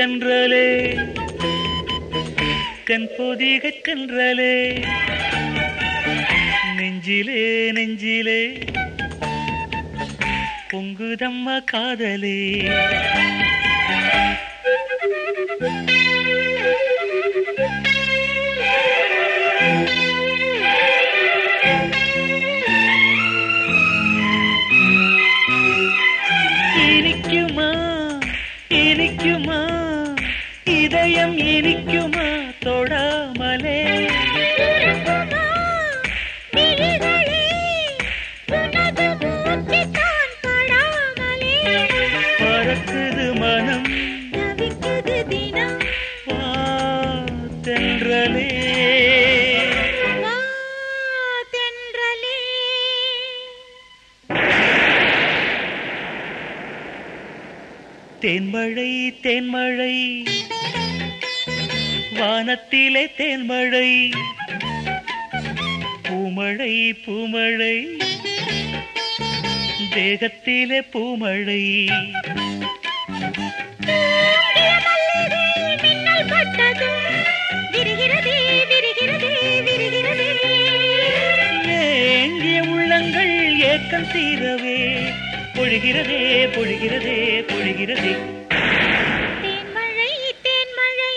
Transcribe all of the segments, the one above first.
தென்றலே கண் பொதிகை கன்றலே நெஞ்சிலே நெஞ்சிலே பொங்குதம்மா காதலே இனிக்குமா இனிக்குமா இதயம் இனிக்குமா தொடாமலே உறங்குமா விழிகளே உனது மூச்சுத்தான் படாமலே பறக்குது மனம் தவிக்குது தினம் வா தென்றலே வா தென்றலே தேன்மழை தேன்மழை வானத்திலே தேன்மழை பூமழை பூமழை தேகத்திலே பூமழை தூங்கிய மல்லிகை மின்னல் பட்டதும் விரிகிறதே விரிகிறதே விரிகிறதே ஏங்கிய உள்ளங்கள் ஏக்கம் தீரவே பொழிகிறதே பொழிகிறதே பொழிகிறதே தேன்மழை தேன்மழை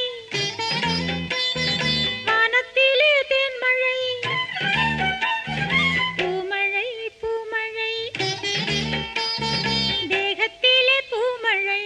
வானத்திலே தேன்மழை பூமழை பூமழை தேகத்திலே பூமழை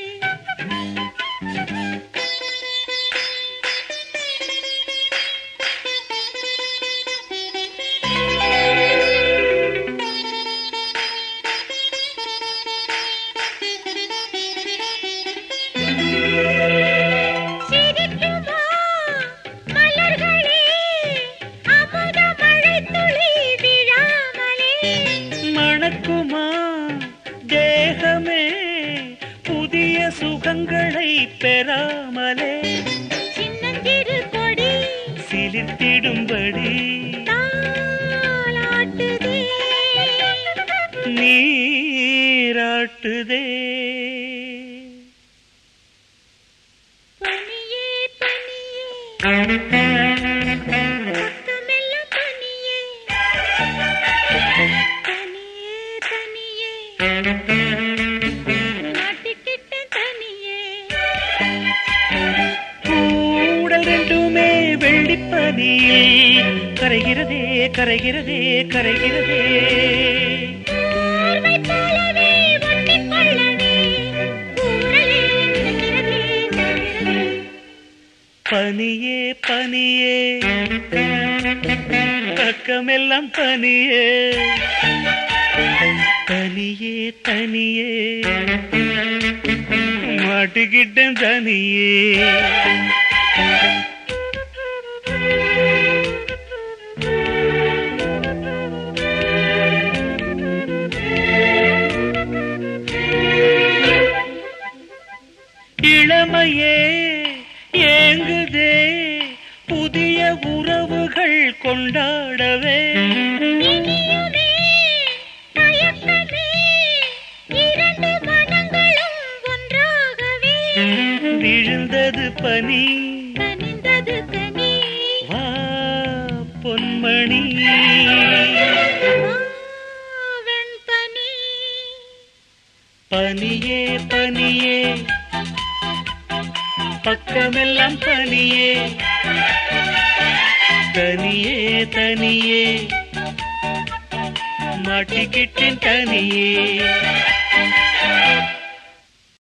சிரிக்குமா மலர்களே அமுத மழை துளி விழாமலே மணக்குமா தேகமே புதிய சுகங்களை பெறாமலே சின்னஞ்சிறு கொடி சிலிர்த்திடும்படி தாலாட்டுதே நீராட்டுதே பனியே பனியே பக்கமெல்லாம் பனியே தனியே தனியே மாட்டிக்கிட்ட தனியே கூடல் ரெண்டுமே வெள்ளிப்பனியில் கரைகிறதே கரைகிறதே கரைகிறதே ஊர்மை போலவே ஒட்டிக் கொள்ளவே கூடலே நிற்கிறதே நிற்கிறதே பனியே பனியே பக்கமெல்லாம் பனியே தனியே தனியே மாட்டிக்கிட்டேன் தனியே இளமையே ஏங்குதே புதிய உறவுகள் கொண்டாடவே இனியுமே தயக்கமே இரண்டு மனங்களும் ஒன்றாகவே விழுந்தது பனி கனிந்தது கனி வா பொன்மணி வெண்பனி பனியே பனியே பக்கமெல்லாம் பனியே தனியே தனியே மாட்டிக்கிட்டேன் தனியே